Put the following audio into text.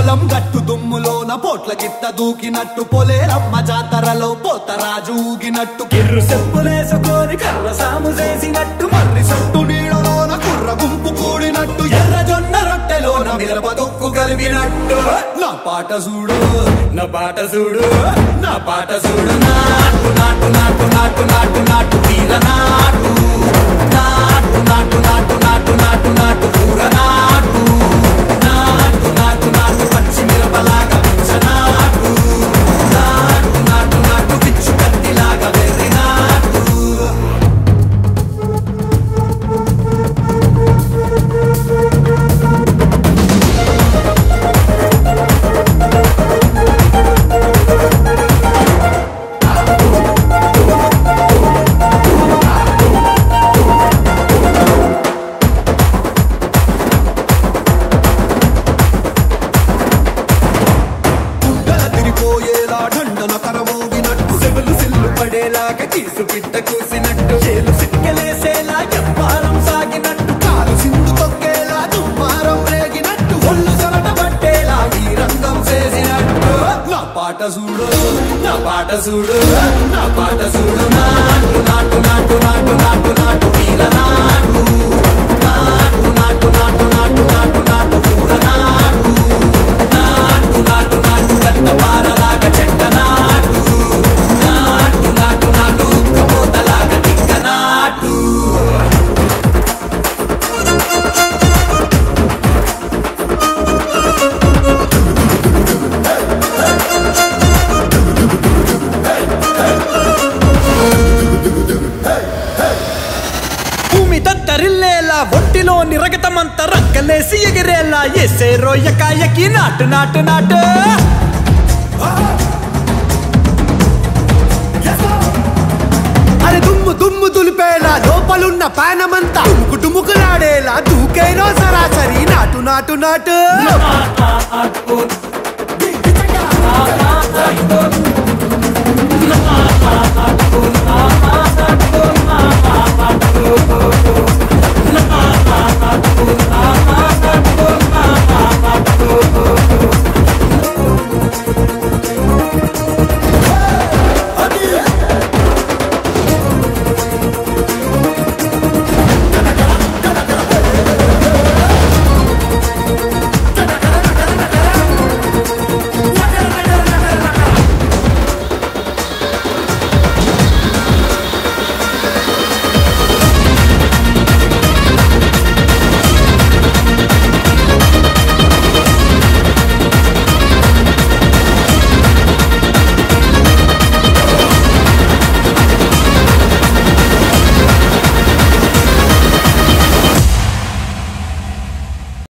పొలం గట్టు దుమ్ములోన పోట్ల గిత్త దూకినట్టు పొలేరమ్మ జాతరలో పోతరాజు ఊగినట్టు కిర్రు చెప్పులేసుకొని కర్ర సాము చేసినట్టు మర్రి సొట్టు నీడలోన కుర్ర గుంపు కూడినట్టు ఎర్ర జొన్న రొట్టెలోన మిరప దొక్కు కలిపినట్టు నా పాట చూడు నా పాట చూడు నా పాట చూడు నాటు నాటు నాటు నాటు నాటు నాటు వీర నాటు నాటు నాటు నాటు నాటు నాటు నాటు కూర నాటు నాటు నాటు నాటు పచ్చి మిరపలాగా పిచ్చ నాటు నాటు నాటు నాటు పిచ్చు కత్తిలాగా వెర్రి నాటు గుడ్డల తిరిపోయేలా ఢండన కరమోగినట్టు సెవెలు సిల్లు పడేలాగా కీసు పిట్ట కూసినట్టు చేలు సిక్కలేసేలా ఎప్పారం సాగినట్టు కాలు సింధు తొక్కేలా దుమ్మారం రేగినట్టు ఒళ్ళు సరట పట్టేలా ఈ రంగం చేసినట్టు నా పాట చూడు నా పాట చూడు నా పాట చూడు నాటు నాటు నాటు నాటు నాటు నాటు వీర నాటు నాటు నాటు నాటు నాటు నాటు నాటు కూర నాటు నాటు నాటు నాటు గంట పారలాగా చెట్ట నాటు నాటు నాటు నాటు ఉక్కపోతలాగా తిక్క నాటు భూమి దత్తరిల్లేలా ఒంటిలోని రగతమంతా రక్కలేసి ఎగిరేలా ఎసే రోయకాయకి నాటు నాటు నాటు అరే దుమ్ము దుమ్ము దులిపేలా లోపలున్న పానమంతా డుముకు డుముకులాడేలా దూకేనో సరాసరి నాటు నాటు నాటు నాటు